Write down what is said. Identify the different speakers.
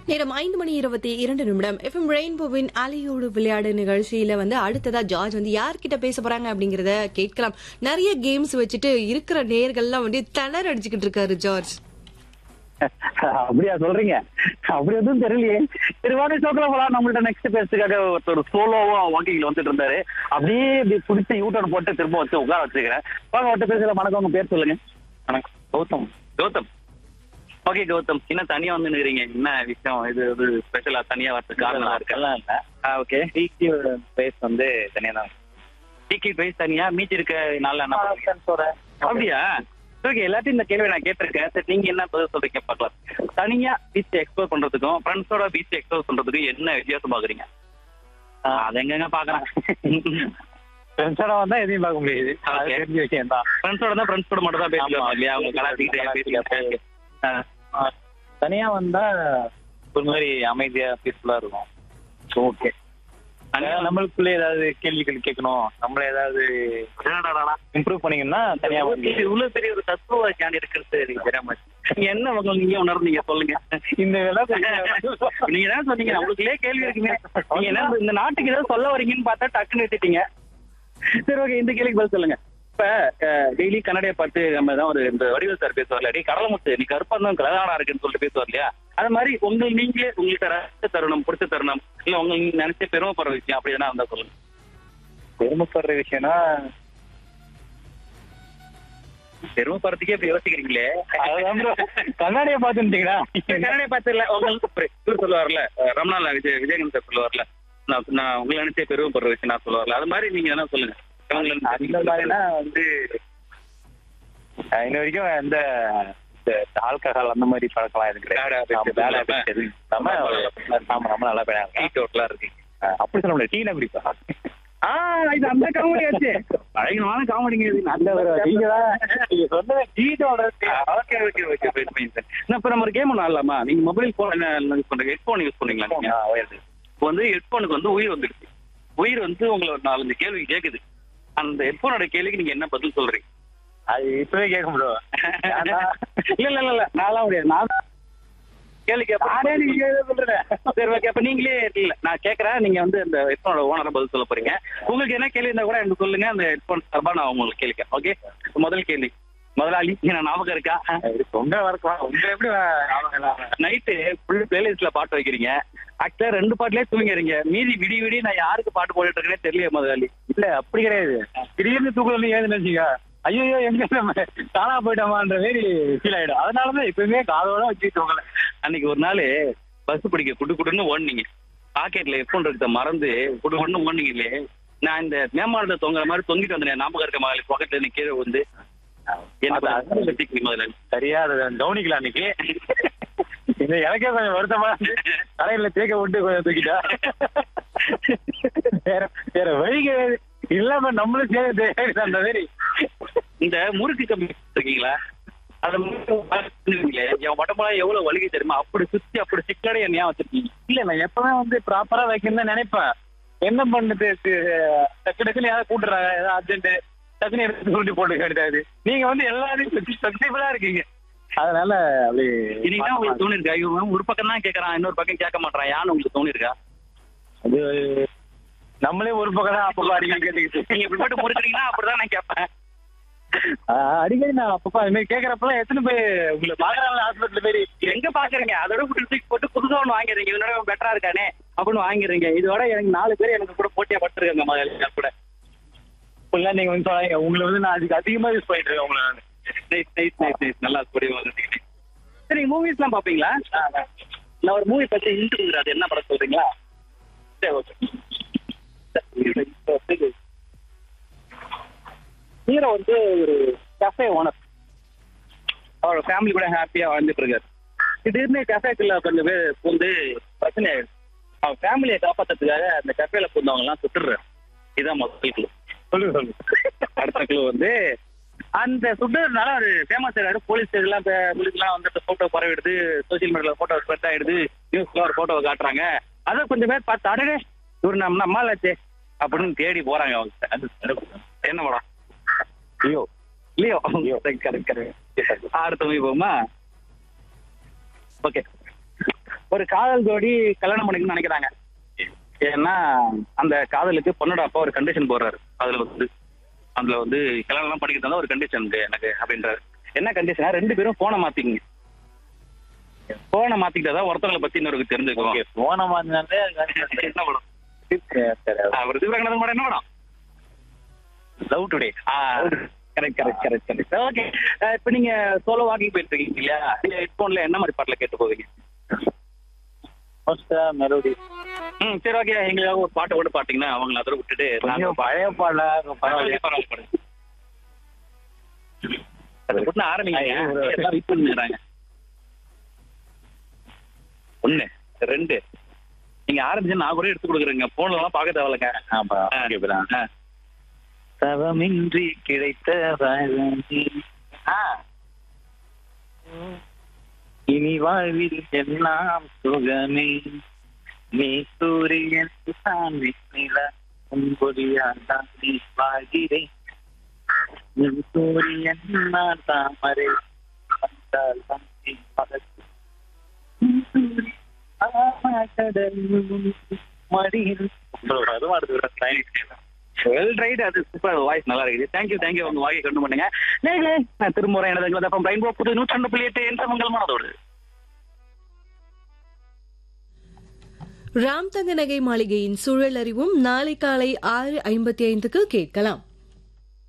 Speaker 1: நேரம் ஐந்து மணி இருபத்தி இரண்டு நிமிடம் எஃப்எம் ரெயின்போவின் அலையோடு விளையாடு நிகழ்ச்சியில வந்து அடுத்ததா ஜார்ஜ் வந்து யார்கிட்ட பேச போறாங்க அப்படிங்கறத கேட்கலாம் நிறைய கேம்ஸ் வச்சுட்டு இருக்கிற நேர்கள்லாம் வந்து திணற அடிச்சுக்கிட்டு இருக்காரு ஜார்ஜ்
Speaker 2: அப்படியா சொல்றீங்க அப்படி எதுவும் தெரியலையே சரி வாங்க சோக்கல போலாம் நம்மள்ட்ட நெக்ஸ்ட் பேசுறதுக்காக ஒருத்தர் சோலோவா வாக்கிங்ல வந்துட்டு இருந்தாரு அப்படியே இப்படி பிடிச்ச யூட்டர்ன் போட்டு திரும்ப வச்சு உட்கார வச்சிருக்கிறேன் வாங்க அவர்கிட்ட பேசல வணக்கம் உங்க பேர் சொல்லுங்க
Speaker 3: வணக்கம் கௌதம் கௌதம் ஓகே கௌதம் என்ன தனியா வந்து நிக்கிறீங்க என்ன விஷயம் இது ஒரு ஸ்பெஷலா தனியா வரதுக்கு காரணம் இருக்கு
Speaker 2: எல்லாம் இல்ல
Speaker 3: ஓகே
Speaker 2: டிகி பேஸ் வந்து தனியா தான்
Speaker 3: டிக்கெட் பிரைஸ் தனியா மீதி இருக்க நாள்ல என்ன பண்ணுவீங்க? அப்படியா ஓகே எல்லாத்தையும் இந்த கேள்வி நான் கேட்டிருக்கேன் சரி நீங்க என்ன பதில் சொல்றீங்க பார்க்கலாம் தனியா பீச் எக்ஸ்ப்ளோர் பண்றதுக்கும் ஃப்ரெண்ட்ஸோட பீச் எக்ஸ்ப்ளோர் பண்றதுக்கும் என்ன வித்தியாசம் பாக்குறீங்க அது எங்கங்க பாக்குறேன்
Speaker 2: ஃப்ரெண்ட்ஸோட வந்தா எதையும் பார்க்க முடியாது அது
Speaker 3: Okay.
Speaker 2: தெரிஞ்ச விஷயம் தான்
Speaker 3: ஃப்ரெண்ட்ஸோட தான் ஃப்ரெண்ட்ஸோட மட்டும் தான் பேசுவாங்க
Speaker 2: ஆமா.
Speaker 3: இல்லையா அவங்க கலாச்சிக்கிட்டே பேசிக்கிட்டே ஆ.
Speaker 2: தனியா வந்தா ஒரு மாதிரி அமைதியா பீஸ்ஃபுல்லா இருக்கும் ஓகே
Speaker 3: தனியா
Speaker 2: நம்மளுக்குள்ள ஏதாவது கேள்விகள் கேட்கணும் நம்மள ஏதாவது
Speaker 3: என்னடாடா
Speaker 2: இம்ப்ரூவ் பண்ணீங்கன்னா தனியா வந்து
Speaker 3: இவ்வளவு பெரிய ஒரு தத்துவ ஞானி இருக்கிறது எனக்கு தெரியாம நீங்க என்ன உங்க நீங்க உணர்ந்தீங்க சொல்லுங்க
Speaker 2: இந்த வேலை
Speaker 3: நீங்க என்ன சொன்னீங்க உங்களுக்குள்ளே கேள்வி இருக்குங்க நீங்க என்ன இந்த நாட்டுக்கு ஏதாவது சொல்ல வரீங்கன்னு பார்த்தா டக்குன்னு நிறுத்திட்டீங்க சரி ஓகே இந்த கேள்விக்கு பதில் சொல்லுங்க இப்ப டெய்லி கன்னடைய பார்த்து நம்ம தான் ஒரு இந்த வடிவல் சார் பேசுவார்ல டே கடலமுத்து நீ கருப்பா தான் கலகானா இருக்குன்னு சொல்லிட்டு பேசுவார் இல்லையா அது மாதிரி உங்கள் நீங்களே உங்களுக்கு ரசித்த தருணம் பிடிச்ச தருணம் இல்ல உங்களுக்கு நீங்க நினைச்ச பெருமைப்படுற விஷயம் அப்படி எதனா இருந்தா சொல்லுங்க
Speaker 2: பெருமைப்படுற விஷயம்னா
Speaker 3: பெருமைப்படுறதுக்கே இப்படி யோசிக்கிறீங்களே
Speaker 2: அதுதான் bro. கண்ணாடியை பார்த்துட்டீங்களா
Speaker 3: கன்னடைய பார்த்து இல்ல உங்களுக்கு ஒரு இவர் சொல்லுவார்ல அஹ் ரமணால விஜய் விஜயகாந்த் சார் சொல்லுவார்ல நான் நான் உங்களை நினைச்சே பெருமைப்படுற விஷயம் நான் சொல்லுவார்ல அது மாதிரி நீங்க என்ன சொல்லுங்க உங்களை நினைச்சு
Speaker 2: அந்த மாதிரினா வந்து அஹ் இன்ன வரைக்கும் எந்த ஆல்கஹால் அந்த மாதிரி பழக்கலாம் எதுவும்
Speaker 3: Bad habits
Speaker 2: கிடையாது
Speaker 3: எதுவும்
Speaker 2: பேட்
Speaker 3: இல்லாம.
Speaker 2: ஹேபிட்ஸ் எதுவும் இல்லாம ஆமா நம்ம நல்லா பேடா
Speaker 3: டீ டோட்டலா இருக்கீங்க
Speaker 2: அப்படி சொல்ல முடியாது டீனா குடிப்பா
Speaker 3: ஆ இது அந்த காமெடி ஆச்சு பயங்கரமான காமெடிங்க இது நல்ல ஒரு
Speaker 2: நீங்க தான் நீங்க சொன்னது டீட்டோட
Speaker 3: okay okay okay fine fine sir நான் இப்போ நம்ம ஒரு கேம் ஒன்று ஆடலாமா நீங்க மொபைல் ஃபோன் என்ன யூஸ் பண்றீங்க ஹெட்ஃபோன் யூஸ் பண்ணீங்களா நீங்க இப்போ வந்து ஹெட்ஃபோனுக்கு வந்து உயிர் வந்துடுச்சு உயிர் வந்து உங்களை ஒரு நாலஞ்சு கேள்வி கேக்குது அந்த ஹெட்ஃபோனோட கேள்விக்கு நீங்க என்ன பதில் சொல்றீங்க
Speaker 2: அது இப்பவே கேட்க முடியும்
Speaker 3: இல்ல இல்ல இல்ல இல்ல நான்லாம் முடியாது நான் கேள்வி கேட்பேன்
Speaker 2: நீங்க சொல்றேன்
Speaker 3: சரி ஓகே அப்ப நீங்களே இல்ல நான் கேக்குறேன் நீங்க வந்து அந்த ஹெட்ஃபோனோட ஓனரா பதில் சொல்ல போறீங்க உங்களுக்கு என்ன கேள்வி இருந்தா கூட எனக்கு சொல்லுங்க அந்த ஹெட்ஃபோன் சார்பா நான் உங்களுக்கு கேள்விக்கேன் ஓகே முதல் கேள்வி முதலாளி நான் ஞாபகம் இருக்கா
Speaker 2: உங்க வரக்கலாம் உங்க எப்படி
Speaker 3: நைட்டு ஃபுல் பிளேலிஸ்ட்ல பாட்டு வைக்கிறீங்க ஆக்சுவலா ரெண்டு பாட்டுலயே தூங்கிறீங்க மீதி விடி விடி நான் யாருக்கு பாட்டு போட்டுட்டு இருக்கேனே தெரியல முதலாளி
Speaker 2: இல்ல அப்படி கிடையாது திடீர்னு தூக்கல நீங்க ஏது நினைச்சீங்க ஐயோ எங்க நம்ம காணா போயிட்டோமான்ற மாதிரி ஃபீல் ஆயிடும் அதனாலதான் எப்பயுமே காதோட வச்சு தூங்கல
Speaker 3: அன்னைக்கு ஒரு நாள் பஸ் பிடிக்க குடு குடுன்னு ஓடுனீங்க பாக்கெட்ல ஹெட்ஃபோன் இருக்கிறத மறந்து குடு குடுன்னு ஓடுனீங்களே நான் இந்த மேம்பாலத்தை தொங்குற மாதிரி தொங்கிட்டு வந்தேன் ஞாபகம் இருக்க மாதிரி பாக்கெட்ல இருந்து கீழே வந்து என்ன
Speaker 2: அது-
Speaker 3: பதில் சொல்லிக்கிறீங்க முதலாளி
Speaker 2: சரியா அதை கவனிக்கல அன்னைக்கு இது எனக்கே கொஞ்சம் வருத்தமா இருந்துச்சு. தலையில தேக்க விட்டு கொஞ்சம் தூக்கிட்டா வேற வேற வழி கிடையாது இல்லாம நம்மளும் சேர்ந்து அந்த மாதிரி
Speaker 3: இந்த முறுக்கு கம்பி இருக்கீங்களா அந்த முறுக்கு பார்த்துருக்கீங்களே, என் உடம்புல எவ்வளவு வலிக்கு தெரியுமா அப்படி சுத்தி அப்படி சிக்கலடை என்ன ஏன் வச்சிருக்கீங்க
Speaker 2: இல்ல நான் எப்பவுமே வந்து ப்ராப்பரா வைக்கணும்னு தான் நினைப்பேன் என்ன பண்ணுது து- டக்கு டக்குன்னு யாராவது கூட்டுறாங்க ஏதாவது அர்ஜென்ட் டக்குன்னு எடுத்து சுருட்டி போட்டு கிடையாது நீங்க வந்து எல்லாரையும் ஃபிளெக்சிபிளா இருக்கீங்க அதனால அப்படி
Speaker 3: இன்னைக்கு தான் உங்களுக்கு தோணி இருக்கா இவன் ஒரு பக்கம் தான் கேட்கறான் இன்னொரு பக்கம் கேட்க மாட்டான் யான்னு உங்களுக்கு தோணி இருக்கா
Speaker 2: அது நம்மளே ஒரு பக்கம் தான் அப்பப்போ அடிக்கடி கேட்டுக்கிட்டு
Speaker 3: நீங்க இப்படி போட்டு முறுக்குறீங்கன்னா அப்படிதான் நான் கேட்பேன்
Speaker 2: ஆஹ் அடிக்கடி நான் அப்பப்போ அது மாதிரி கேட்கறப்பெல்லாம் எத்தனை பேர் உங்களை பாக்குறாங்க ஹாஸ்பிட்டல் பேரி
Speaker 3: எங்க பாக்குறீங்க அதோட விட்டு தூக்கி போட்டு புதுசா ஒண்ணு வாங்கிடுறீங்க இவனோட பெட்டரா இருக்கானே அப்படின்னு வாங்கிடுறீங்க இதோட எனக்கு நாலு பேர் எனக்கு கூட போட்டியா பட்டிருக்காங்க முதல்ல கூட
Speaker 2: இப்பெல்லாம் நீங்க வந்து சொல்லாதீங்க உங்களை வந்து நான் அதுக்கு அதிகமா யூஸ் பண்ணிட்டு இருக்கேன் உங்களை நான்
Speaker 3: நைஸ் நைஸ் நைஸ் நைஸ் நல்லா புரியும் வந்துட்டீங்க சரி மூவிஸ் எல்லாம் பாப்பீங்களா நான் ஒரு மூவி பத்தி இன்ட்ரு அது என்ன படம் சொல்றீங்களா சரி ஓகே ஹீரோ வந்து ஒரு கஃபே ஓனர் அவரோட ஃபேமிலி கூட ஹாப்பியா வாழ்ந்துட்டு இருக்காரு திடீர்னு கஃபேக்குள்ள கொஞ்சம் பேர் வந்து பிரச்சனை ஆயிடுது அவன் ஃபேமிலியை காப்பாத்துறதுக்காக அந்த கஃபேல பூந்தவங்க எல்லாம் சுட்டுறாரு இதுதான் முதல் clue.
Speaker 2: சொல்லுங்க சொல்லுங்க
Speaker 3: அடுத்த குழு வந்து அந்த சுடுறதுனால ஒரு ஃபேமஸ் ஆயிடாரு போலீஸ் எல்லாம் போலீஸ்லாம் வந்து போட்டோ பரவிடுது சோசியல் மீடியால போட்டோ ஸ்ப்ரெட் ஆயிடுது நியூஸ்ல ஒரு போட்டோவை காட்டுறாங்க அதை கொஞ்சம் பேர் பார்த்து அடடே இவர் நம்ம நம்மளாச்சே அப்படின்னு தேடி போறாங்க அவங்க அது என்ன படம்
Speaker 2: ஐயோ
Speaker 3: இல்லையோ கரெக்ட் கரெக்ட் அடுத்த மூவி போகுமா ஓகே ஒரு காதல் ஜோடி கல்யாணம் பண்ணிக்கணும்னு நினைக்கிறாங்க ஏன்னா அந்த காதலுக்கு பொண்ணோட அப்பா ஒரு கண்டிஷன் போடுறாரு அதுல வந்து அதுல வந்து கல்யாணம் எல்லாம் பண்ணிக்கிட்டு ஒரு கண்டிஷன் எனக்கு அப்படின்றாரு என்ன கண்டிஷனா ரெண்டு பேரும் போனை மாத்திக்கங்க போனை மாத்திக்கிட்டாதான் ஒருத்தவங்களை பத்தி இன்னொருக்கு தெரிஞ்சுக்குவோம்
Speaker 2: போன மாதிரி
Speaker 3: என்ன படம் அவர் சிவரங்கநாதன் படம் என்ன படம் love today correct correct correct correct okay இப்போ நீங்க சோலோ வாக்கிங் போயிட்டு இருக்கீங்க இல்லையா நீங்க ஹெட்போன்ல என்ன மாதிரி பாட்டுல கேட்டு போவீங்க
Speaker 2: மெலோடி
Speaker 3: ம் சரி ஓகே எங்களுக்காக ஒரு பாட்டு கூட பாத்தீங்கன்னா அவங்கள அதோட விட்டுட்டு நாங்க
Speaker 2: கொஞ்சம் பழைய பாடல
Speaker 3: பரவாயில்ல பரவாயில்ல பரவாயில்ல அதை விட்டு ஆரம்பிங்க எல்லாரும் வெயிட் பண்ணிடுறாங்க ஒண்ணு ரெண்டு நீங்க ஆரம்பிச்சு நான் கூட எடுத்து கொடுக்குறேங்க போன்ல எல்லாம் பார்க்க தேவையில்லைங்க
Speaker 2: ஆமா
Speaker 3: ஆ. ஆ.
Speaker 2: தவமின்றி கிடைத்த வரமே.
Speaker 3: ஆ.
Speaker 2: இனி வாழ்வில் எல்லாம் சுகமே நீ சூரியன் தான் நிலா உன்பொழியால் தான் நீ வாழ்கிறேன் நீ சூரியன் நான் தாமரை வந்தால் தான் நீ பதக்கு. நீ சூரியன், ஆழக்கடல் மடியில் அது மாடுது
Speaker 3: வெல் ரைட் அது சூப்பர் வாய்ஸ் நல்லா இருக்குது தேங்க்யூ தேங்க்யூ உங்க வாயை கண்டு பண்ணுங்க நேர்களே நான் திருமுறை எனது அப்போ ரெயின்போ புது நூற்றி புள்ளி எட்டு என்ற உங்கள் மனதோடு
Speaker 1: ராம் தங்க நகை மாளிகையின் சூழல் அறிவும் நாளை காலை ஆறு ஐம்பத்தி ஐந்துக்கு கேட்கலாம்